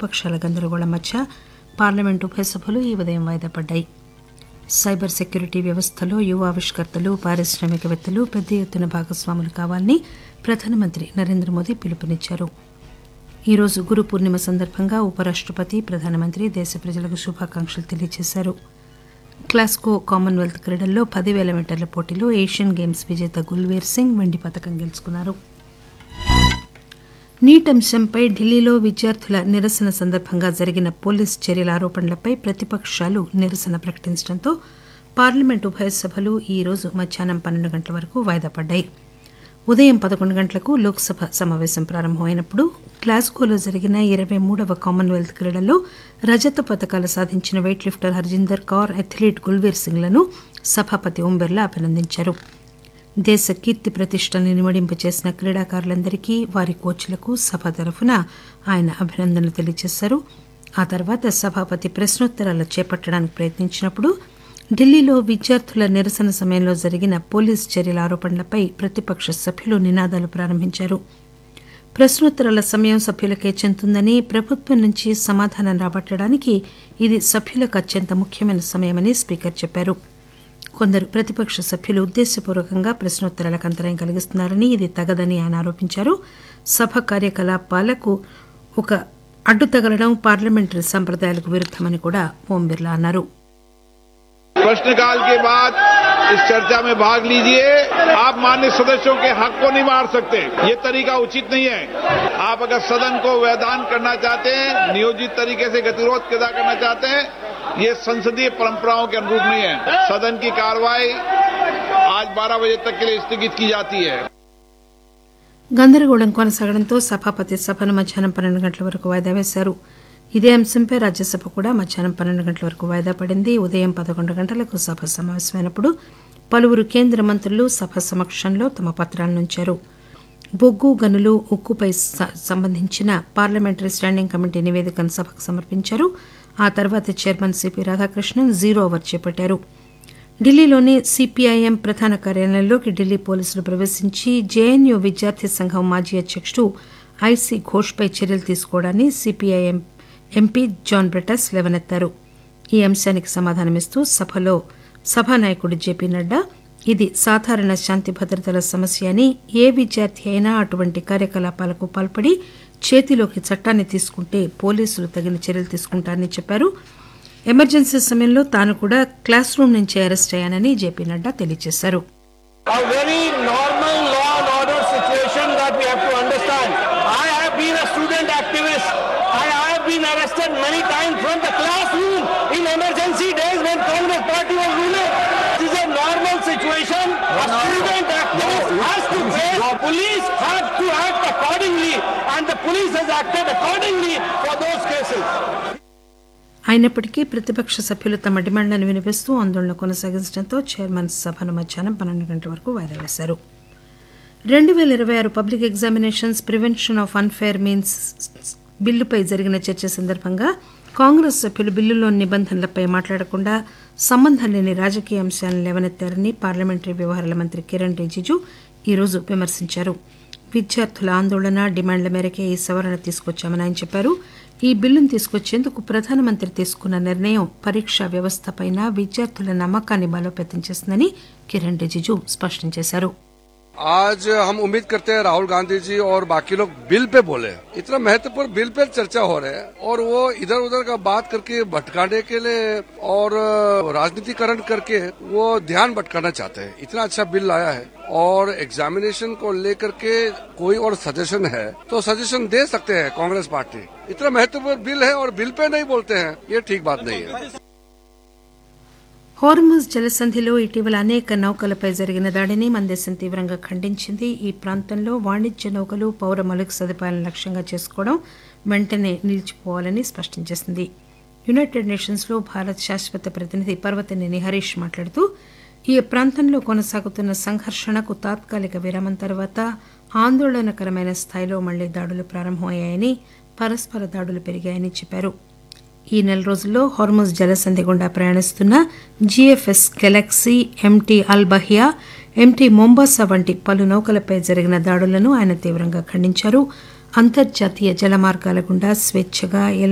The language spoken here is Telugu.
ఇరుపక్షాల గందరగోళం మధ్య పార్లమెంటు ఉభయ సభలు ఈ ఉదయం వాయిదా పడ్డాయి సైబర్ సెక్యూరిటీ వ్యవస్థలో యువ ఆవిష్కర్తలు పారిశ్రామికవేత్తలు పెద్ద ఎత్తున భాగస్వాములు కావాలని ప్రధానమంత్రి నరేంద్ర మోదీ పిలుపునిచ్చారు ఈరోజు గురు పూర్ణిమ సందర్భంగా ఉపరాష్టపతి ప్రధానమంత్రి దేశ ప్రజలకు శుభాకాంక్షలు తెలియజేశారు క్లాస్కో కామన్వెల్త్ క్రీడల్లో పదివేల మీటర్ల పోటీలో ఏషియన్ గేమ్స్ విజేత గుల్వీర్ సింగ్ వెండి పథకం గెలుచుకున్నారు నీట్ అంశంపై ఢిల్లీలో విద్యార్థుల నిరసన సందర్భంగా జరిగిన పోలీస్ చర్యల ఆరోపణలపై ప్రతిపక్షాలు నిరసన ప్రకటించడంతో పార్లమెంటు ఉభయ సభలు ఈ రోజు మధ్యాహ్నం పన్నెండు గంటల వరకు వాయిదా పడ్డాయి ఉదయం పదకొండు గంటలకు లోక్సభ సమావేశం ప్రారంభమైనప్పుడు గ్లాస్గోలో జరిగిన ఇరవై మూడవ కామన్వెల్త్ క్రీడల్లో రజత పథకాలు సాధించిన weightlifter Harjinder Kaur athlete Gulveer సింగ్లను సభాపతి ఓం బిర్లా అభినందించారు దేశ కీర్తి ప్రతిష్టల్ని నిమడింపు చేసిన క్రీడాకారులందరికీ వారి కోచ్లకు సభ తరఫున ఆయన అభినందనలు తెలియజేశారు ఆ తర్వాత సభాపతి ప్రశ్నోత్తరాలు చేపట్టడానికి ప్రయత్నించినప్పుడు ఢిల్లీలో విద్యార్థుల నిరసన సమయంలో జరిగిన పోలీస్ చర్యల ఆరోపణలపై ప్రతిపక్ష సభ్యులు నినాదాలు ప్రారంభించారు ప్రశ్నోత్తరాల సమయం సభ్యులకే చెందుతుందని ప్రభుత్వం నుంచి సమాధానం రాబట్టడానికి ఇది సభ్యులకు అత్యంత ముఖ్యమైన సమయమని స్పీకర్ చెప్పారు కొందరు ప్రతిపక్ష సభ్యులు ఉద్దేశపూర్వకంగా ప్రశ్నోత్తరాలకు అంతరాయం కలిగిస్తున్నారని ఇది తగదని ఆయన ఆరోపించారు సభ కార్యకలాపాలకు ఒక అడ్డు తగలడం పార్లమెంటరీ సంప్రదాయాలకు విరుద్దమని కూడా ఓం బిర్లా అన్నారు प्रश्नकाल के बाद इस चर्चा में भाग लीजिए आप मान्य सदस्यों के हक को नहीं मार सकते ये तरीका उचित नहीं है आप अगर सदन को वैधान करना चाहते हैं नियोजित तरीके से गतिरोध पैदा करना चाहते हैं ये संसदीय परंपराओं के अनुरूप नहीं है सदन की कार्रवाई आज 12 बजे तक के लिए स्थगित की जाती है గందరగోళం కొనసాగడంతో సభాపతి సభను మధ్యాహ్నం పన్నెండు గంటల వరకు వాయిదా వేశారు ఇదే అంశంపై రాజ్యసభ కూడా మధ్యాహ్నం పన్నెండు గంటల వరకు వాయిదా పడింది ఉదయం పదకొండు గంటలకు సభ సమావేశమైనప్పుడు పలువురు కేంద్ర మంత్రులు సభ సమక్షంలో తమ పత్రాలను ఉంచారు బొగ్గు గనులు ఉక్కుపై స- సంబంధించిన పార్లమెంటరీ స్టాండింగ్ కమిటీ నివేదికను సభకు సమర్పించారు ఆ తర్వాత chairman CP Radhakrishnan zero hour చేపట్టారు ఢిల్లీలోని సిపిఐఎం ప్రధాన కార్యాలయంలోకి ఢిల్లీ పోలీసులు ప్రవేశించి జేఎన్యూ విద్యార్థి సంఘం మాజీ అధ్యక్షుడు ఐసీ ఘోష్పై చర్యలు తీసుకోవడాన్ని సిపిఐఎం ఎంపీ జాన్ బ్రిటస్ లేవనెత్తారు ఈ అంశానికి సమాధానమిస్తూ సభలో సభానాయకుడు జేపీ నడ్డా ఇది సాధారణ శాంతి భద్రతల సమస్య అని ఏ విద్యార్థి అయినా అటువంటి కార్యకలాపాలకు పాల్పడి చేతిలోకి చట్టాన్ని తీసుకుంటే పోలీసులు తగిన చర్యలు తీసుకుంటారని చెప్పారు ఎమర్జెన్సీ సమయంలో తాను కూడా క్లాస్ రూమ్ నుంచి అరెస్ట్ అయ్యానని జేపీ నడ్డా తెలియజేశారు a very normal law and order situation that we have to understand. I have been a student activist. I have been arrested many times from the classroom in emergency days when Congress party was ruling. This is a normal situation. A student activist has to face. Police have to act accordingly and the police has acted accordingly for those cases. అయినప్పటికీ ప్రతిపక్ష సభ్యులు తమ డిమాండ్లను వినిపిస్తూ ఆందోళన కొనసాగించడంతో చైర్మన్ సభను మధ్యాహ్నం పన్నెండు గంటల వరకు వాయిదా వేశారు రెండు వేల ఇరవై ఆరు public examinations prevention of unfair means బిల్లుపై జరిగిన చర్చ సందర్భంగా కాంగ్రెస్ సభ్యులు బిల్లులోని నిబంధనలపై మాట్లాడకుండా సంబంధం లేని రాజకీయ అంశాలను లేవనెత్తారని పార్లమెంటరీ వ్యవహారాల మంత్రి కిరణ్ రిజిజు ఈరోజు విమర్శించారు విద్యార్థుల ఆందోళన డిమాండ్ల మేరకే ఈ సవరణ తీసుకొచ్చామని ఆయన చెప్పారు ఈ బిల్లును తీసుకొచ్చేందుకు ప్రధానమంత్రి తీసుకున్న నిర్ణయం పరీక్షా వ్యవస్థపైన విద్యార్థుల నమ్మకాన్ని బలోపేతం చేస్తుందని కిరణ్ రిజిజు స్పష్టం చేశారు आज हम उम्मीद करते हैं राहुल गांधी जी और बाकी लोग बिल पे बोले इतना महत्वपूर्ण बिल पे चर्चा हो रहा है और वो इधर उधर का बात करके भटकाने के लिए और राजनीतिकरण करके वो ध्यान भटकाना चाहते हैं इतना अच्छा बिल लाया है और एग्जामिनेशन को लेकर के कोई और सजेशन है तो सजेशन दे सकते हैं कांग्रेस पार्टी इतना महत्वपूर्ण बिल है और बिल पे नहीं बोलते हैं ये ठीक बात नहीं है హోర్ముజ్ జలసంధిలో ఇటీవల అనేక నౌకలపై జరిగిన దాడిని మన దేశం తీవ్రంగా ఖండించింది ఈ ప్రాంతంలో వాణిజ్య నౌకలు పౌర మౌలిక సదుపాయాలను లక్ష్యంగా చేసుకోవడం వెంటనే నిలిచిపోవాలని స్పష్టం చేసింది యునైటెడ్ నేషన్స్ లో భారత్ శాశ్వత ప్రతినిధి పర్వతనేని హరీష్ మాట్లాడుతూ ఈ ప్రాంతంలో కొనసాగుతున్న సంఘర్షణకు తాత్కాలిక విరామం తర్వాత ఆందోళనకరమైన స్థాయిలో మళ్లీ దాడులు ప్రారంభమయ్యాయని పరస్పర దాడులు పెరిగాయని చెప్పారు ఈ నెల రోజుల్లో హార్మోజ్ జలసంధి గుండా ప్రయాణిస్తున్న GFS Galaxy MT Albahia MT Mombasa వంటి పలు నౌకలపై జరిగిన దాడులను ఆయన తీవ్రంగా ఖండించారు అంతర్జాతీయ జలమార్గాల గుండా స్వేచ్ఛగా